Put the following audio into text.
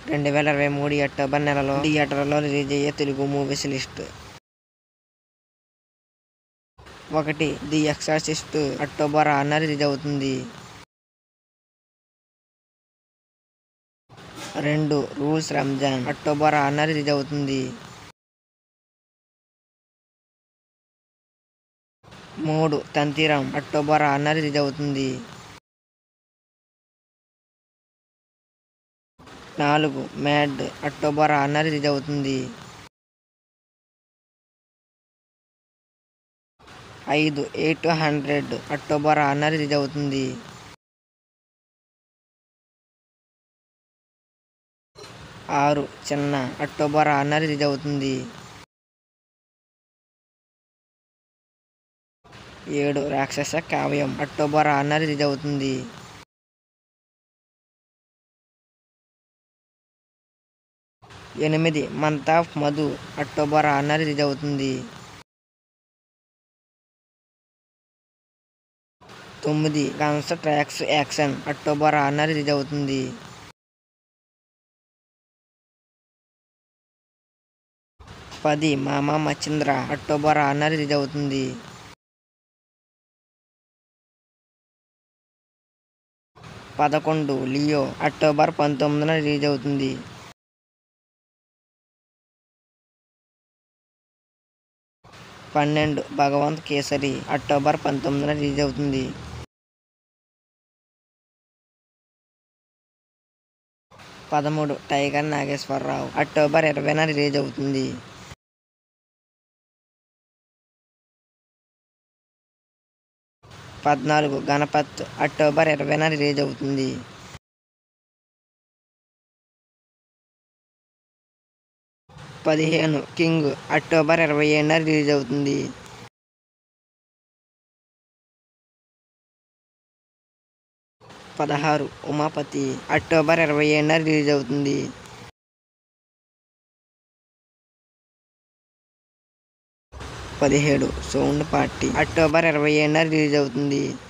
రెండు వేల ఇరవై మూడు అక్టోబర్ నెలలో థియేటర్లో రిలీజ్ అయ్యే తెలుగు మూవీస్ లిస్ట్ ఒకటి ది ఎక్సార్సిస్ట్ అక్టోబర్ ఆరున రిలీజ్ అవుతుంది రెండు రూల్స్ రంజాన్ అక్టోబర్ ఆరున రిలీజ్ అవుతుంది మూడు తంతిరం అక్టోబర్ ఆరున రిలీజ్ అవుతుంది నాలుగు మ్యాడ్ అక్టోబర్ ఆరున రిలీజ్ అవుతుంది ఐదు ఎయిట్ హండ్రెడ్ అక్టోబర్ ఆరున రిలీజ్ అవుతుంది ఆరు చిన్న అక్టోబర్ ఆరున రిలీజ్ అవుతుంది ఏడు రాక్షస కావ్యం అక్టోబర్ ఆరున రిలీజ్ అవుతుంది ఎనిమిది మంత్ ఆఫ్ మధు అక్టోబర్ ఆరున రిలీజ్ అవుతుంది తొమ్మిది గన్స్ ట్రాక్స్ యాక్షన్ అక్టోబర్ ఆరున రిలీజ్ అవుతుంది పది మామ మచింద్ర అక్టోబర్ ఆరున రిలీజ్ అవుతుంది పదకొండు లియో అక్టోబర్ పంతొమ్మిదిన రిలీజ్ అవుతుంది పన్నెండు భగవంత్ కేసరి అక్టోబర్ పంతొమ్మిదిన రిలీజ్ అవుతుంది పదమూడు టైగర్ నాగేశ్వరరావు అక్టోబర్ ఇరవైన రిలీజ్ అవుతుంది పద్నాలుగు గణపత్ అక్టోబర్ ఇరవైన రిలీజ్ అవుతుంది పదిహేను కింగ్ అక్టోబర్ ఇరవై ఏడున రిలీజ్ అవుతుంది పదహారు ఉమాపతి అక్టోబర్ ఇరవై ఏడున రిలీజ్ అవుతుంది పదిహేడు సౌండ్ పార్టీ అక్టోబర్ ఇరవై ఏడున రిలీజ్ అవుతుంది